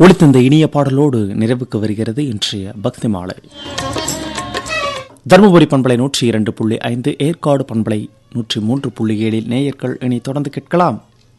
ஒளித்தந்த இனிய பாடலோடு நிறைவுக்கு வருகிறது இன்றைய பக்தி மாலை தருமபுரி பண்பலை நூற்றி இரண்டு புள்ளி ஐந்து ஏற்காடு பண்பலை நூற்றி மூன்று புள்ளி ஏழில் நேயர்கள் இனி தொடர்ந்து கேட்கலாம்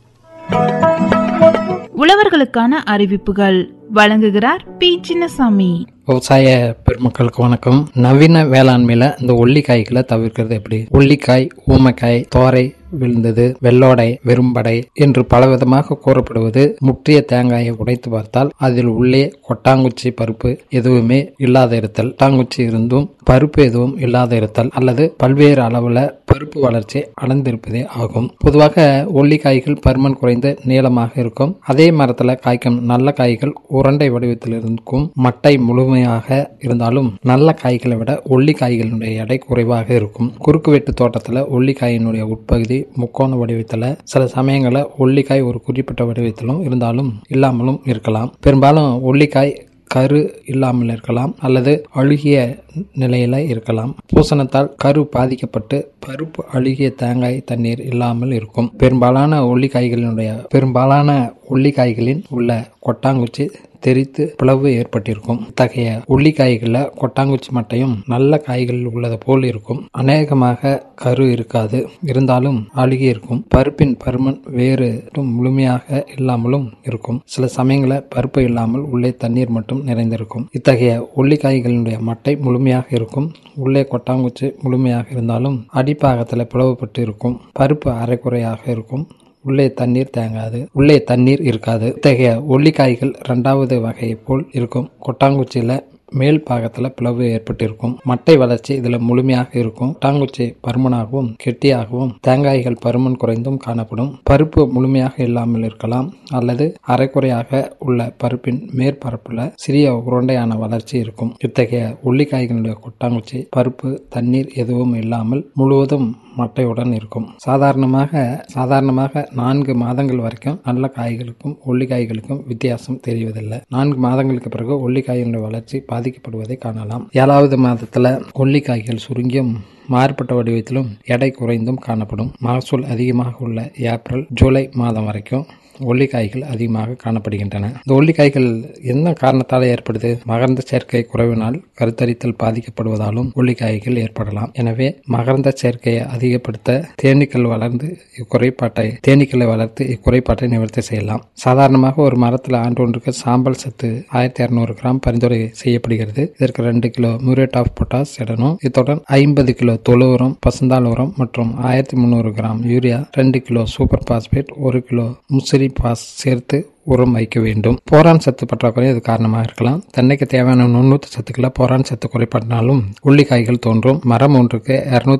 உழவர்களுக்கான அறிவிப்புகள் வழங்குகிறார் பி சின்னசாமி விவசாய பெருமக்களுக்கு வணக்கம் நவீன வேளாண்மையில இந்த ஒல்லிக்காய்களை தவிர்க்கிறது எப்படி ஒல்லிக்காய் ஊமைக்காய் தோரை விழுந்தது வெள்ளோடை வெறும்படை என்று பலவிதமாக கூறப்படுவது முற்றிய தேங்காயை உடைத்து பார்த்தால் அதில் உள்ளே கொட்டாங்குச்சி பருப்பு எதுவுமே இல்லாத இருத்தல் கொட்டாங்குச்சி இருந்தும் பருப்பு எதுவும் இல்லாத இருத்தல் அல்லது பல்வேறு அளவுல பருப்பு வளர்ச்சி அடைந்திருப்பதே ஆகும் பொதுவாக ஒல்லிக்காய்கள் பருமன் குறைந்த நீளமாக இருக்கும் அதே மரத்துல காய்க்கும் நல்ல காய்கள் உருண்டை வடிவத்தில் இருக்கும் மட்டை முழுமையாக இருந்தாலும் நல்ல காய்களை விட ஒல்லி காய்களினுடைய எடை குறைவாக இருக்கும் குறுக்கு வெட்டு தோட்டத்துல ஒல்லிக்காயினுடைய உட்பகுதி முக்கோண வடிவத்தில் சில சமயங்களில் ஒல்லிக்காய் ஒரு குறிப்பிட்ட வடிவத்திலும் இருந்தாலும் இல்லாமலும் இருக்கலாம் பெரும்பாலும் ஒல்லிக்காய் கரு இல்லாமல் இருக்கலாம் அல்லது அழுகிய நிலையில இருக்கலாம் பூசணத்தால் கரு பாதிக்கப்பட்டு பருப்பு அழுகிய தேங்காய் தண்ணீர் இல்லாமல் இருக்கும் பெரும்பாலான ஒல்லிக்காய்களினுடைய பெரும்பாலான ஒல்லிக்காய்களின் உள்ள கொட்டாங்குச்சி தெரித்து பிளவு ஏற்பட்டிருக்கும் இத்தகைய உள்ளிக்காய்களில் கொட்டாங்குச்சி மட்டையும் நல்ல காய்களில் உள்ளது போல் இருக்கும் அநேகமாக கரு இருக்காது இருந்தாலும் அழுகி இருக்கும் பருப்பின் பருமன் வேறு முழுமையாக இல்லாமலும் இருக்கும் சில சமயங்களில் பருப்பு இல்லாமல் உள்ளே தண்ணீர் மட்டும் நிறைந்திருக்கும் இத்தகைய உள்ளிக்காய்களினுடைய மட்டை முழுமையாக இருக்கும் உள்ளே கொட்டாங்குச்சி முழுமையாக இருந்தாலும் அடிப்பாகத்தில் பிளவுபட்டு இருக்கும் பருப்பு அரைக்குறையாக இருக்கும் உள்ளே தண்ணீர் தேங்காது உள்ளே தண்ணீர் இருக்காது இத்தகைய ஒல்லிக்காய்கள் இரண்டாவது வகையை போல் இருக்கும் கொட்டாங்குச்சியில மேல் பாகத்தில் பிளவு ஏற்பட்டிருக்கும் மட்டை வளர்ச்சி இதில் முழுமையாக இருக்கும் கொட்டாங்குச்சி பருமனாகவும் கெட்டியாகவும் தேங்காய்கள் பருமன் குறைந்தும் காணப்படும் பருப்பு முழுமையாக இல்லாமல் இருக்கலாம் அல்லது அரைக்குறையாக உள்ள பருப்பின் மேற்பரப்புல சிறிய உருண்டையான வளர்ச்சி இருக்கும் இத்தகைய உள்ளிக்காய்களுடைய கொட்டாங்குச்சி பருப்பு தண்ணீர் எதுவும் இல்லாமல் முழுவதும் மட்டையுடன் இருக்கும் சாதாரணமாக சாதாரணமாக நான்கு மாதங்கள் வரைக்கும் நல்ல காய்களுக்கும் ஒல்லிக்காய்களுக்கும் வித்தியாசம் தெரிவதில்லை நான்கு மாதங்களுக்கு பிறகு ஒல்லிக்காயினுடைய வளர்ச்சி பாதிக்கப்படுவதை காணலாம் ஏழாவது மாதத்துல ஒல்லிக்காய்கள் சுருங்கியும் மாறுபட்ட வடிவத்திலும் எடை குறைந்தும் காணப்படும் மகசூல் அதிகமாக உள்ள ஏப்ரல் ஜூலை மாதம் வரைக்கும் ஒல்லிக்காய்கள் அதிகமாக காணப்படுகின்றன இந்த ஒல்லிக்காய்கள் என்ன காரணத்தால் ஏற்படுது மகர்ந்த சேர்க்கை குறைவினால் கருத்தரித்தல் பாதிக்கப்படுவதாலும் ஒல்லிக்காய்கள் ஏற்படலாம் எனவே மகர்ந்த சேர்க்கையை அதிகப்படுத்த தேனீக்கள் வளர்ந்து இக்குறைபாட்டை தேனீக்களை வளர்த்து இக்குறைபாட்டை நிவர்த்தி செய்யலாம் சாதாரணமாக ஒரு மரத்தில் ஆண்டொன்றுக்கு சாம்பல் சத்து ஆயிரத்தி இரநூறு கிராம் பரிந்துரை செய்யப்படுகிறது இதற்கு ரெண்டு கிலோ மியூரேட் ஆஃப் பொட்டாஸ் இடணும் இத்துடன் ஐம்பது கிலோ தொழு உரம் பசுந்தாள் உரம் மற்றும் ஆயிரத்தி முந்நூறு கிராம் யூரியா ரெண்டு கிலோ சூப்பர் பாஸ்பேட் ஒரு கிலோ முசிறி பாஸ் சேர்த்து உரம் வைக்க வேண்டும் போரான் சத்து பற்றாக்குறை இது காரணமாக இருக்கலாம் தென்னைக்கு தேவையான நுண்ணூத்து சத்துக்களை போரான் சத்து குறைபாட்டினாலும் உள்ளிக்காய்கள் தோன்றும் மரம் ஒன்றுக்கு இருநூத்தி